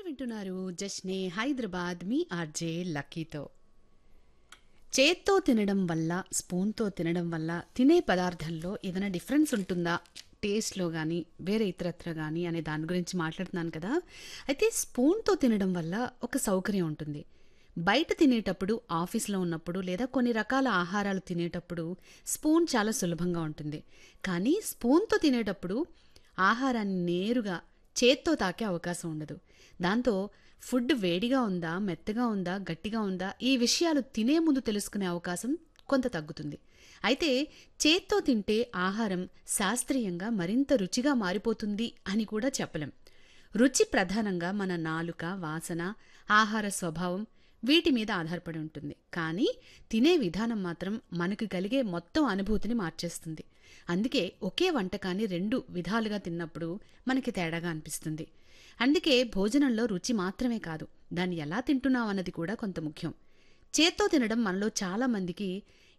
వింటున్నారు జస్నే హైదరాబాద్ మీ ఆర్జే లక్కీతో చేత్తో తినడం వల్ల స్పూన్తో తినడం వల్ల తినే పదార్థంలో ఏదైనా డిఫరెన్స్ ఉంటుందా టేస్ట్లో కానీ వేరే ఇతరత్ర కానీ అనే దాని గురించి మాట్లాడుతున్నాను కదా అయితే స్పూన్తో తినడం వల్ల ఒక సౌకర్యం ఉంటుంది బయట తినేటప్పుడు ఆఫీస్లో ఉన్నప్పుడు లేదా కొన్ని రకాల ఆహారాలు తినేటప్పుడు స్పూన్ చాలా సులభంగా ఉంటుంది కానీ స్పూన్తో తినేటప్పుడు ఆహారాన్ని నేరుగా చేత్తో తాకే అవకాశం ఉండదు దాంతో ఫుడ్ వేడిగా ఉందా మెత్తగా ఉందా గట్టిగా ఉందా ఈ విషయాలు తినే ముందు తెలుసుకునే అవకాశం కొంత తగ్గుతుంది అయితే చేత్తో తింటే ఆహారం శాస్త్రీయంగా మరింత రుచిగా మారిపోతుంది అని కూడా చెప్పలేం రుచి ప్రధానంగా మన నాలుక వాసన ఆహార స్వభావం వీటి మీద ఆధారపడి ఉంటుంది కానీ తినే విధానం మాత్రం మనకు కలిగే మొత్తం అనుభూతిని మార్చేస్తుంది అందుకే ఒకే వంటకాన్ని రెండు విధాలుగా తిన్నప్పుడు మనకి తేడాగా అనిపిస్తుంది అందుకే భోజనంలో రుచి మాత్రమే కాదు దాన్ని ఎలా తింటున్నాం అన్నది కూడా కొంత ముఖ్యం చేత్తో తినడం మనలో చాలా మందికి